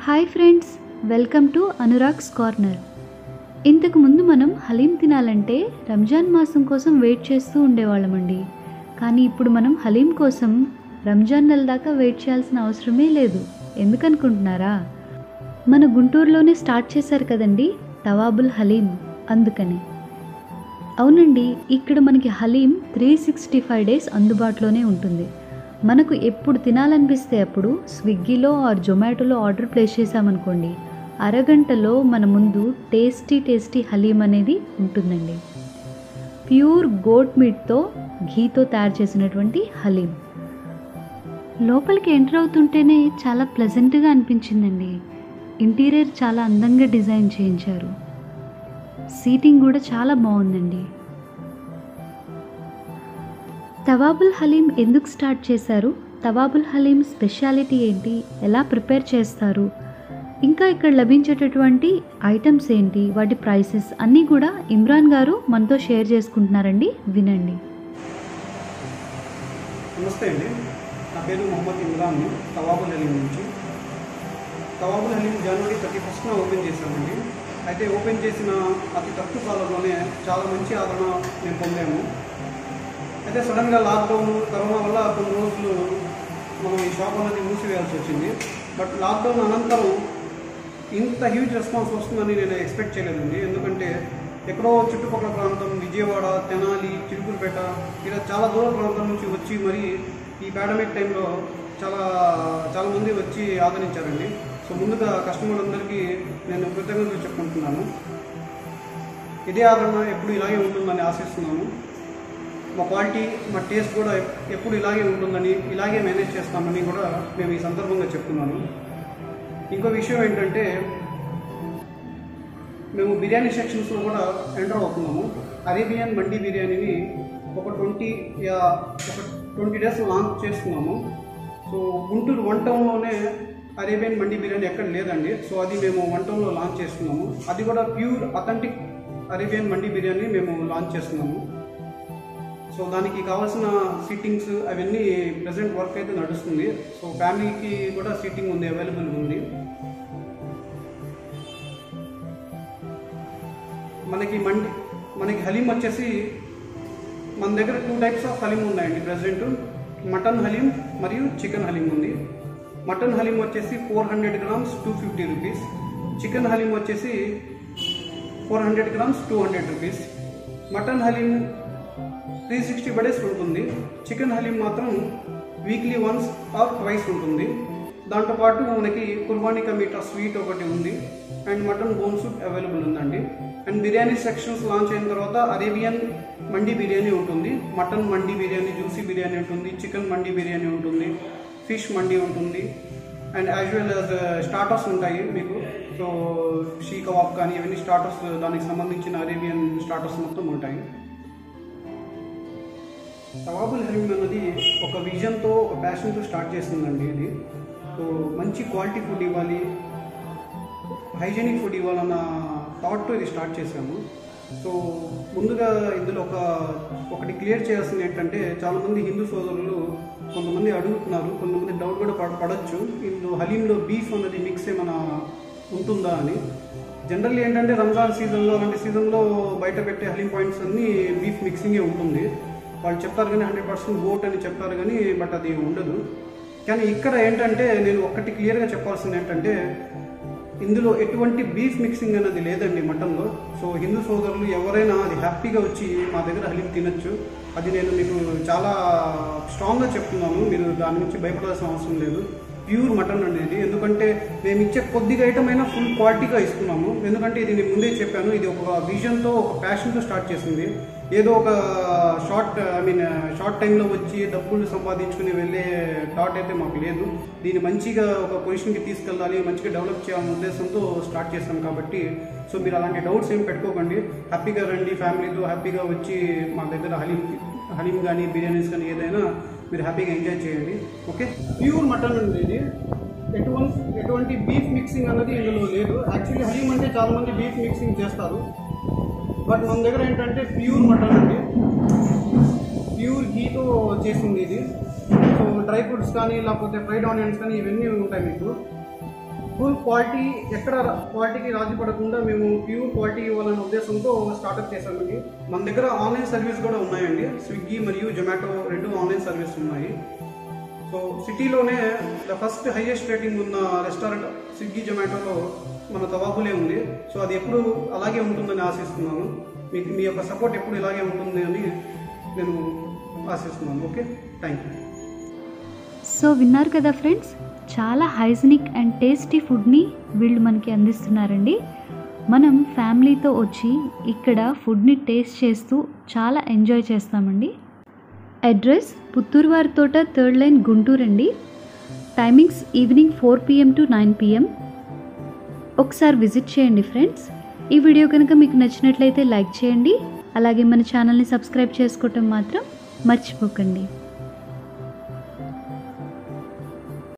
hi friends welcome to Anurag's corner ఇంతకు ముందు మనం హలీం తినాలంటే రంజాన్ మాసం కోసం వెయిట్ చేస్తూ ఉండేవాళ్ళమండి కానీ ఇప్పుడు మనం హలీం కోసం రంజాన్ నెల దాకా వెయిట్ చేయాల్సిన అవసరమే లేదు ఎందుకనుకుంటున్నారా మన గుంటూరులోనే స్టార్ట్ చేశారు కదండి తవాబుల్ హలీం అందుకని అవునండి ఇక్కడ మనకి haleem three sixty five days అందుబాటులోనే ఉంటుంది మనకు ఎప్పుడు తినాలనిపిస్తే అప్పుడు స్విగ్గీలో ఆర్ జొమాటోలో ఆర్డర్ ప్లేస్ చేసామనుకోండి అరగంటలో మన ముందు టేస్టీ టేస్టీ హలీం అనేది ఉంటుందండి ప్యూర్ గోట్ మీట్తో ఘీతో తయారు చేసినటువంటి హలీం లోపలికి ఎంటర్ అవుతుంటేనే చాలా ప్లెజెంట్గా అనిపించిందండి ఇంటీరియర్ చాలా అందంగా డిజైన్ చేయించారు సీటింగ్ కూడా చాలా బాగుందండి తవాబుల్ హలీం ఎందుకు స్టార్ట్ చేశారు తవాబుల్ హలీం స్పెషాలిటీ ఏంటి ఎలా ప్రిపేర్ చేస్తారు ఇంకా ఇక్కడ లభించేటటువంటి ఐటమ్స్ ఏంటి వాటి ప్రైసెస్ అన్నీ కూడా ఇమ్రాన్ గారు మనతో షేర్ చేసుకుంటున్నారండి వినండి నమస్తే అండి నా పేరు మొహమ్మద్ ఇమ్రాన్ తవాబుల్ హలీం నుంచి తవాబుల్ హలీం జనవరి థర్టీ ఫస్ట్న ఓపెన్ చేశామండి అయితే ఓపెన్ చేసిన అతి తక్కువ కాలంలోనే చాలా మంచి ఆదరణ మేము పొందాము అయితే సడన్గా లాక్డౌన్ కరోనా వల్ల కొన్ని రోజులు మనం ఈ షాప్ అనేది మూసివేయాల్సి వచ్చింది బట్ లాక్డౌన్ అనంతరం ఇంత హ్యూజ్ రెస్పాన్స్ వస్తుందని నేను ఎక్స్పెక్ట్ చేయలేదండి ఎందుకంటే ఎక్కడో చుట్టుపక్కల ప్రాంతం విజయవాడ తెనాలి చిరుకులపేట ఇలా చాలా దూర ప్రాంతం నుంచి వచ్చి మరి ఈ పాండమిక్ టైంలో చాలా చాలా మంది వచ్చి ఆదరించారండి సో ముందుగా కస్టమర్ అందరికీ నేను కృతజ్ఞతలు చెప్పుకుంటున్నాను ఇదే ఆదరణ ఎప్పుడు ఇలాగే ఉంటుందని ఆశిస్తున్నాను మా క్వాలిటీ మా టేస్ట్ కూడా ఎప్పుడు ఇలాగే ఉంటుందని ఇలాగే మేనేజ్ చేస్తామని కూడా మేము ఈ సందర్భంగా చెప్తున్నాను ఇంకో విషయం ఏంటంటే మేము బిర్యానీ సెక్షన్స్లో కూడా ఎంటర్ అవుతున్నాము అరేబియన్ మండి బిర్యానీని ఒక ట్వంటీ ఒక ట్వంటీ డేస్ లాంచ్ చేస్తున్నాము సో గుంటూరు వన్ టౌన్లోనే అరేబియన్ మండి బిర్యానీ ఎక్కడ లేదండి సో అది మేము వన్ టౌన్లో లాంచ్ చేస్తున్నాము అది కూడా ప్యూర్ అథెంటిక్ అరేబియన్ మండి బిర్యానీ మేము లాంచ్ చేస్తున్నాము సో దానికి కావాల్సిన సీటింగ్స్ అవన్నీ ప్రజెంట్ వర్క్ అయితే నడుస్తుంది సో ఫ్యామిలీకి కూడా సీటింగ్ ఉంది అవైలబుల్ ఉంది మనకి మండి మనకి హలీం వచ్చేసి మన దగ్గర టూ టైప్స్ ఆఫ్ హలీం ఉన్నాయండి ప్రజెంట్ మటన్ హలీం మరియు చికెన్ హలీం ఉంది మటన్ హలీం వచ్చేసి four hundred grams two fifty rupees chicken haleem వచ్చేసి four hundred grams two hundred rupees mutton haleem three sixty days ఉంటుంది చికెన్ హలీం మాత్రం వీక్లీ వన్స్ ఆర్ ట్వైస్ ఉంటుంది దాంతోపాటు మనకి కుర్బానికా మీటా స్వీట్ ఒకటి ఉంది and mutton bone soup available ఉందండి అండ్ బిర్యానీ సెక్షన్స్ లాంచ్ అయిన తర్వాత అరేబియన్ మండి బిర్యానీ ఉంటుంది mutton mandi biryani juicy biryani ఉంటుంది చికెన్ మండి బిర్యానీ ఉంటుంది ఫిష్ మండి ఉంటుంది and as well as starters ఉంటాయి మీకు సో షీ కబాబ్ కానీ ఇవన్నీ స్టార్టర్స్ దానికి సంబంధించిన అరేబియన్ స్టార్టర్స్ మొత్తం ఉంటాయి తవాబుల్ హలీం అన్నది ఒక విజన్తో ఒక ప్యాషన్తో స్టార్ట్ చేసిందండి ఇది సో మంచి క్వాలిటీ ఫుడ్ ఇవ్వాలి హైజెనిక్ ఫుడ్ ఇవ్వాలన్న థాట్తో ఇది స్టార్ట్ చేశాము సో ముందుగా ఇందులో ఒక ఒకటి క్లియర్ చేయాల్సింది ఏంటంటే చాలామంది హిందూ సోదరులు కొంతమంది అడుగుతున్నారు కొంతమంది డౌట్ కూడా పడ పడవచ్చు ఇందులో హలీంలో బీఫ్ అన్నది మిక్స్ ఏమైనా ఉంటుందా అని జనరల్లీ ఏంటంటే రంజాన్ సీజన్లో అలాంటి సీజన్లో బయట పెట్టే హలీం పాయింట్స్ అన్నీ బీఫ్ మిక్సింగే ఉంటుంది వాళ్ళు చెప్తారు కానీ హండ్రెడ్ పర్సెంట్ గోట్ అని చెప్తారు కానీ బట్ అది ఉండదు కానీ ఇక్కడ ఏంటంటే నేను ఒక్కటి క్లియర్గా చెప్పాల్సింది ఏంటంటే ఇందులో ఎటువంటి బీఫ్ మిక్సింగ్ అనేది లేదండి మటన్లో సో హిందూ సోదరులు ఎవరైనా అది హ్యాపీగా వచ్చి మా దగ్గర హలీం తినచ్చు అది నేను మీకు చాలా స్ట్రాంగ్గా చెప్తున్నాను మీరు దాని నుంచి భయపడాల్సిన అవసరం లేదు ప్యూర్ మటన్ అనేది ఎందుకంటే మేము ఇచ్చే కొద్దిగా ఐటమ్ అయినా ఫుల్ క్వాలిటీగా ఇస్తున్నాము ఎందుకంటే ఇది నేను ముందే చెప్పాను ఇది ఒక విజన్తో ఒక ప్యాషన్తో స్టార్ట్ చేసింది ఏదో ఒక షార్ట్ ఐ మీన్ షార్ట్ టైంలో వచ్చి డబ్బులు సంపాదించుకుని వెళ్ళే థాట్ అయితే మాకు లేదు దీన్ని మంచిగా ఒక పొజిషన్కి తీసుకెళ్ళాలి మంచిగా డెవలప్ చేయాలనే ఉద్దేశంతో స్టార్ట్ చేస్తాం కాబట్టి సో మీరు అలాంటి డౌట్స్ ఏం పెట్టుకోకండి హ్యాపీగా రండి ఫ్యామిలీతో హ్యాపీగా వచ్చి మా దగ్గర హలీం హలీం కానీ బిర్యానీస్ కానీ ఏదైనా మీరు హ్యాపీగా ఎంజాయ్ చేయండి ఓకే ప్యూర్ మటన్ అండి ఇది ఎటువంటి ఎటువంటి బీఫ్ మిక్సింగ్ అన్నది ఇందులో లేదు యాక్చువల్లీ హలీం అంటే చాలామంది బీఫ్ మిక్సింగ్ చేస్తారు బట్ మన దగ్గర ఏంటంటే ప్యూర్ మటన్ అండి ప్యూర్ ఘీతో చేసింది ఇది సో డ్రై ఫ్రూట్స్ కానీ లేకపోతే ఫ్రైడ్ ఆనియన్స్ కానీ ఇవన్నీ ఉంటాయి మీకు ఫుల్ క్వాలిటీ ఎక్కడ క్వాలిటీకి రాజీ పడకుండా మేము ప్యూర్ క్వాలిటీ ఇవ్వాలనే ఉద్దేశంతో స్టార్ట్అప్ చేశామండి మన దగ్గర ఆన్లైన్ సర్వీస్ కూడా ఉన్నాయండి స్విగ్గీ మరియు జొమాటో రెండు ఆన్లైన్ సర్వీస్ ఉన్నాయి సో సిటీలోనే ద ఫస్ట్ హైయెస్ట్ రేటింగ్ ఉన్న రెస్టారెంట్ స్విగ్గీ జొమాటోలో మన తవాబులే ఉంది సో అది ఎప్పుడు అలాగే ఉంటుందని ఆశిస్తున్నాను మీకు మీ యొక్క సపోర్ట్ ఎప్పుడు ఇలాగే ఉంటుంది అని నేను ఆశిస్తున్నాను ఓకే థ్యాంక్ యూ సో విన్నారు కదా ఫ్రెండ్స్ చాలా హైజీనిక్ అండ్ టేస్టీ ఫుడ్ని వీళ్ళు మనకి అందిస్తున్నారండి మనం ఫ్యామిలీతో వచ్చి ఇక్కడ ఫుడ్ని టేస్ట్ చేస్తూ చాలా ఎంజాయ్ చేస్తామండి అడ్రస్ పుత్తూరు వారి తోట థర్డ్ లైన్ గుంటూరు అండి timings evening four PM to nine PM ఒకసారి విజిట్ చేయండి ఫ్రెండ్స్ ఈ వీడియో కనుక మీకు నచ్చినట్లయితే లైక్ చేయండి అలాగే మన ఛానల్ని సబ్స్క్రైబ్ చేసుకోవటం మాత్రం మర్చిపోకండి